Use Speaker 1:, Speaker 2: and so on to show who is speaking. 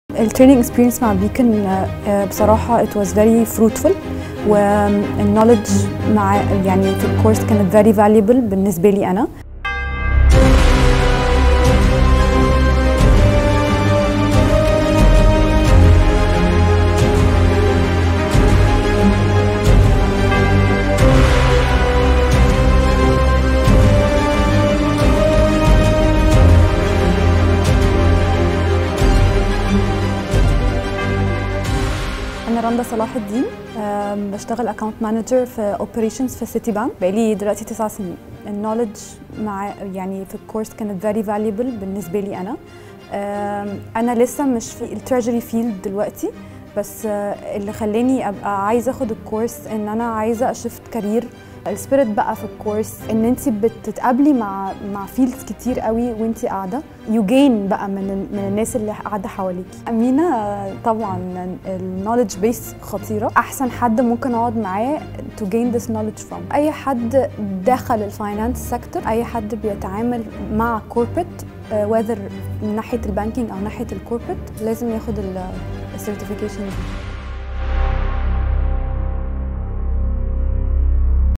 Speaker 1: التريننج اكسبيرينس مع بيكن بصراحه it was very fruitful والنولج مع يعني في الكورس كانت very valuable بالنسبه لي انا انا رندا صلاح الدين أم، بشتغل اكونت مانجر في اوبريشنز في سيتي بانك بقالي دلوقتي تسع سنين النولج مع يعني في الكورس كانت very valuable بالنسبه لي انا أم، انا لسه مش في التريجري فيلد دلوقتي بس آه، اللي خلاني ابقى عايزه اخد الكورس ان انا عايزه اشفت كارير السبيريت بقى في الكورس ان انت بتتقابلي مع مع فيلدز كتير قوي وانت قاعده يو جين بقى من من الناس اللي قاعده حواليكي امينه آه، طبعا النولج بيس خطيره احسن حد ممكن اقعد معاه to gain this knowledge from اي حد دخل الفاينانس سيكتور اي حد بيتعامل مع كوربريت whether من ناحيه البانكينج او ناحيه الكوربريت لازم ياخد السيرتيفيكيشن دي